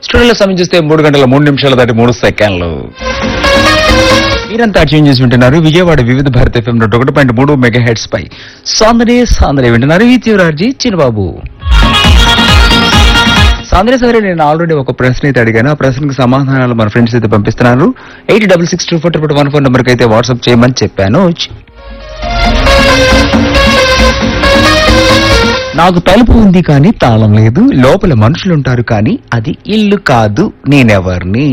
స్టూడియోలో సమయం చూస్తే మూడు గంటల మూడు నిమిషాల దాటి మూడు సెకండ్లు మీరంతా ట్యూన్ చేసి వింటున్నారు విజయవాడ వివిధ భారత ఎఫ్ఎం నూట ఒకటి పాయింట్ మూడు మెగా హెడ్స్ పై సాందరే సాందరే వింటున్నారు ఈ తీవ్రార్జీ చిన్నబాబు సాంద్రే సరే నేను ఆల్రెడీ ఒక ప్రశ్న అయితే అడిగాను ఆ ప్రశ్నకు సమాధానాలు మన ఫ్రెండ్స్ అయితే పంపిస్తున్నారు eight double six two four triple one four నెంబర్కి అయితే వాట్సాప్ చేయమని చెప్పాను నాకు తలుపు ఉంది కానీ తాళం లేదు లోపల మనుషులుంటారు కానీ అది ఇల్లు కాదు నేనెవర్ని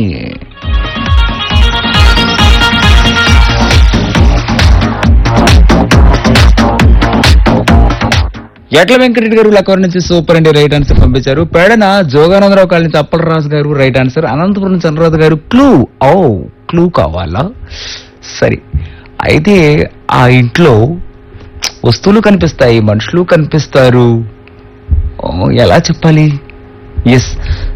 ఎట్ల వెంకటరెడ్డి గారు లక్కవరం నుంచి సూపర్ అండి రైట్ ఆన్సర్ పంపించారు పేడన జోగానందరావు కాళ్ళ నుంచి అప్పలరాజు గారు రైట్ ఆన్సర్ అనంతపురం చంద్రరాజు గారు క్లూ ఓ క్లూ కావాలా సరే అయితే ఆ ఇంట్లో వస్తువులు కనిపిస్తాయి మనుషులు కనిపిస్తారు ఓ, ఎలా చెప్పాలి ఎస్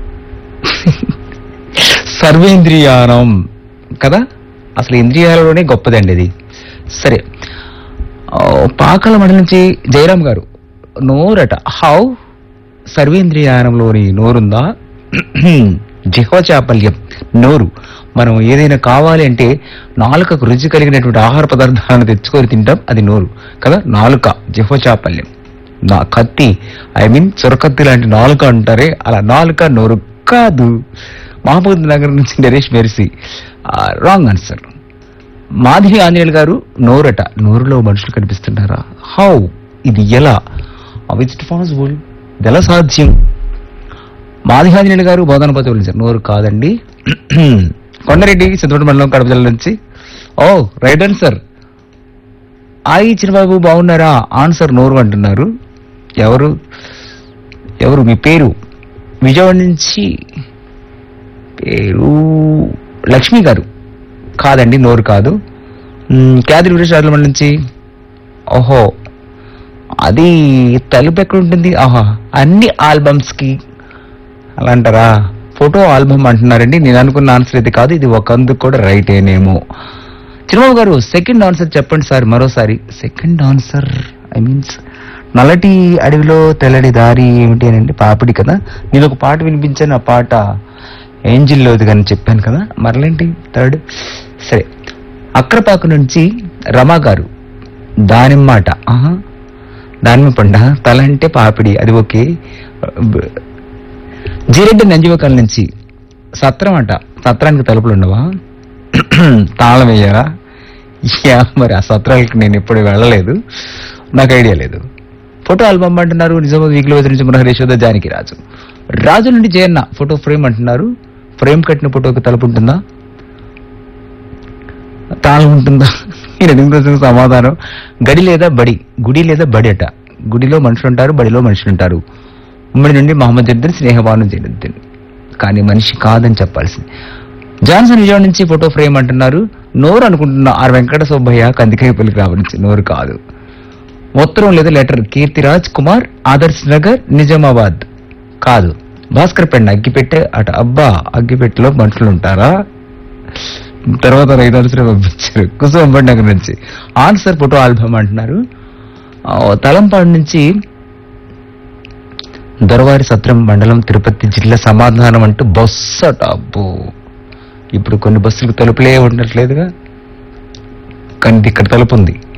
సర్వేంద్రియానం కదా అసలు ఇంద్రియాలలోనే గొప్పదండి ఇది సరే ఆ, పాకల మండలి నుంచి జయరాం గారు నోరట హౌ సర్వేంద్రియానంలోని నోరుందా జిహ్వచాపల్యం నోరు మనం ఏదైనా కావాలి అంటే నాలుకకు రుచి కలిగినటువంటి ఆహార పదార్థాలను తెచ్చుకొని తింటాం అది నోరు కదా నాలుక జిహ్వచాపల్యం నా కత్తి ఐ మీన్ చొరకత్తి లాంటి నాలుక అంటారే అలా నాలుక నోరు కాదు మహబూబ్ నగర్ నుంచి Naresh Mercy wrong answer Madhavi Anjaneyulu garu నోరట నోరులో మనుషులు కనిపిస్తున్నారా హౌ ఇది ఎలా ఇట్ పాసిబుల్ ఇది ఎలా సాధ్యం మాధవి ఆంజనేయులు గారు బోధనపతి వెళ్ళారు నోరు కాదండి కొండరెడ్డి సిద్ధపడి మండలం కడప జిల్లా నుంచి ఓ రైట్ ఆన్సర్ ఆయి చిన్నబాబు బాగున్నారా ఆన్సర్ నోరు అంటున్నారు ఎవరు ఎవరు మీ పేరు విజయవాడ నుంచి పేరు లక్ష్మి గారు కాదండి నోరు కాదు మ్, క్యాదిరి వీరేశ్వరాల మండలి నుంచి ఓహో అది తలుపు ఎక్కడ ఉంటుంది ఆహా అన్ని ఆల్బమ్స్ కి అలా అంటారా ఫోటో ఆల్బమ్ అంటున్నారండి నేను అనుకున్న ఆన్సర్ ఇది కాదు ఇది ఒక అందుకు కూడా రైట్ ఏనేమో చిరుబాబు గారు సెకండ్ ఆన్సర్ చెప్పండి సార్ మరోసారి సెకండ్ ఆన్సర్ ఐ మీన్స్ నల్లటి అడవిలో తెల్లటి దారి ఏమిటి అని అంటే పాపిడి కదా నేను ఒక పాట వినిపించాను ఆ పాట ఏంజిల్లోది కానీ చెప్పాను కదా మరలేంటి థర్డ్ సరే అక్రపాకు నుంచి రమా గారు దానిమ్మాట ఆహా దానిమ్మ పండ తల అంటే పాపిడి అది ఓకే బ- జీరెడ్డి నంజివకాల నుంచి సత్రం అంట సత్రానికి తలుపులు ఉండవా తాళం వేయారా యా మరి ఆ సత్రాలకి నేను ఎప్పుడు వెళ్ళలేదు నాకు ఐడియా లేదు ఫోటో ఆల్బమ్ అంటున్నారు నిజామాబాద్ వీక్లీ వచ్చి నుంచి మన యశోద జానకి రాజు రాజు నుండి జయన్న ఫోటో ఫ్రేమ్ అంటున్నారు ఫ్రేమ్ కట్టిన ఫోటోకి తలుపు ఉంటుందా తాళం ఉంటుందా ఈ రెండు ప్రశ్నలకు సమాధానం గడి లేదా బడి గుడి లేదా బడి అట గుడిలో మనుషులు ఉంటారు బడిలో మనుషులు ఉంటారు ఉమ్మడి నుండి మహమ్మద్ జద్దీన్ స్నేహభాను జైనుద్దీన్ కానీ మనిషి కాదని చెప్పాల్సింది జాన్సన్ విజయవాడ నుంచి ఫోటో ఫ్రేమ్ అంటున్నారు నోరు అనుకుంటున్నా ఆర్ వెంకట సుబ్బయ్య కందికాయపల్లి నుంచి నోరు కాదు ఉత్తరం లేదా లెటర్ కీర్తిరాజ్ కుమార్ ఆదర్శ్ నగర్ నిజామాబాద్ కాదు భాస్కర్ పెండ అగ్గిపెట్టె అట అబ్బా అగ్గిపెట్టెలో మనుషులు ఉంటారా తర్వాత రైతు ఆన్సర్ పంపించారు కుసుమ నగర్ నుంచి ఆన్సర్ ఫోటో ఆల్బమ్ అంటున్నారు ఆ, తలంపాడు నుంచి దొరవారి సత్రం మండలం తిరుపతి జిల్లా సమాధానం అంటూ బస్సు అట అబ్బో ఇప్పుడు కొన్ని బస్సులకు తలుపులే ఉండట్లేదుగా కానీ ఇది ఇక్కడ తలుపు ఉంది